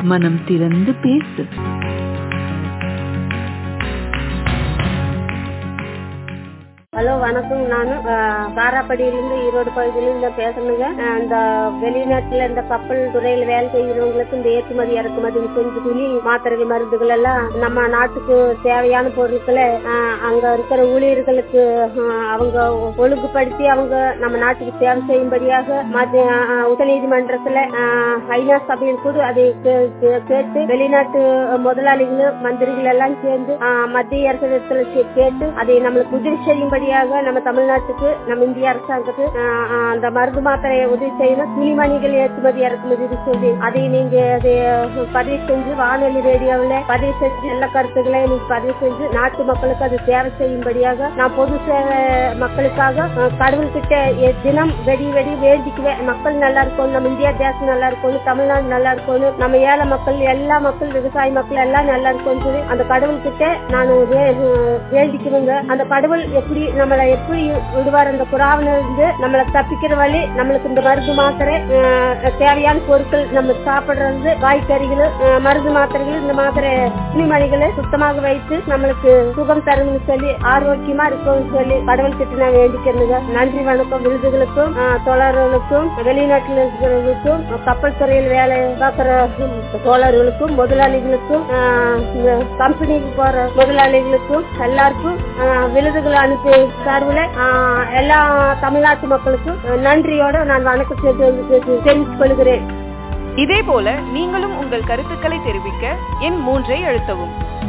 மனம் திறந்து பேசு ஹலோ வணக்கம் நான் காராப்படியிலிருந்து ஈரோடு பகுதியிலிருந்து பேசணுங்க அஹ் இந்த வெளிநாட்டுல இந்த கப்பல் துறையில வேலை செய்யறவங்களுக்கு இந்த ஏற்றுமதி இறக்குமதி கொஞ்சம் துணி மாத்திரை மருந்துகள் எல்லாம் நம்ம நாட்டுக்கு தேவையான பொருட்களை அஹ் அங்க இருக்கிற ஊழியர்களுக்கு அஹ் அவங்க ஒழுங்குபடுத்தி அவங்க நம்ம நாட்டுக்கு சேவை செய்யும்படியாக மத்திய அஹ் உச்சநீதிமன்றத்துல அஹ் ஐநா சபையில் கூட அதை கே- கே- கேட்டு வெளிநாட்டு முதலாளிகள் மந்திரிகள் எல்லாம் சேர்ந்து அஹ் மத்திய அரசிடத்துல கே- கேட்டு அதை நம்மளுக்கு உதவி செய்யும்படியாக நம்ம தமிழ்நாட்டுக்கு நம்ம இந்திய அரசாங்கத்துக்கு அஹ், அஹ், அந்த மருந்து மாத்திரையை உதவி செய்யணும் துணிமணிகள் ஏற்றுமதி இறக்குமதி இது சொல்லி அதை நீங்க அதை பதிவு செஞ்சு வானொலி ரேடியோவில் பதிவு செஞ்சு எல்லா கருத்துக்களையும் நீங்க பதிவு செஞ்சு நாட்டு மக்களுக்கு அது சேவை செய்யும்படியாக நான் பொது சேவை மக்களுக்காக அஹ், கடவுள்கிட்ட எ- தினம் வெடி வெடி வேண்டிக்குவேன் மக்கள் நல்லா இருக்கணும் நம்ம இந்தியா தேசம் நல்லா இருக்கணும் தமிழ்நாடு நல்லா இருக்கணும் நம்ம ஏழை மக்கள் எல்லா மக்கள் விவசாய மக்கள் எல்லாம் நல்லா இருக்கணும்னு சொல்லி அந்த கடவுள்கிட்ட நான் வேண்டிக்குவேங்க அந்த கடவுள் எப்படி நம்மளை எப்படி விடுவார் அந்த புறாவில இருந்து நம்மளை தப்பிக்கிற வழி நம்மளுக்கு இந்த மருந்து மாத்திரை அஹ், தேவையான பொருட்கள் நம்ம சாப்பிடுறது காய்கறிகள் அஹ், மருந்து மாத்திரைகள் இந்த மாத்திரை துணிமணிகளை சுத்தமாக வைத்து நம்மளுக்கு சுகம் தரும்னு சொல்லி ஆரோக்கியமா இருக்கும்னு சொல்லி கடவுள் கிட்ட நான் வேண்டிக்கிறேங்க நன்றி வணக்கம் விருதுகளுக்கும் அஹ், தோழர்களுக்கும் வெளிநாட்டில் இருக்கிறவங்களுக்கும் அஹ், கப்பல் துறையில் வேலை பார்க்கிற உம், தோழர்களுக்கும் முதலாளிகளுக்கும் அஹ், இந்த கம்பெனிக்கு போற முதலாளிகளுக்கும் எல்லாருக்கும் அஹ், விருதுகளை அனுப்பி சார்பில் அஹ், எல்லா தமிழ்நாட்டு மக்களுக்கும் அஹ், நன்றியோட நான் வணக்கம் தெரிவித்துக் தெரிவித்துக் கொள்கிறேன் இதே போல நீங்களும் உங்கள் கருத்துக்களை தெரிவிக்க எண் மூன்றை அழுத்தவும்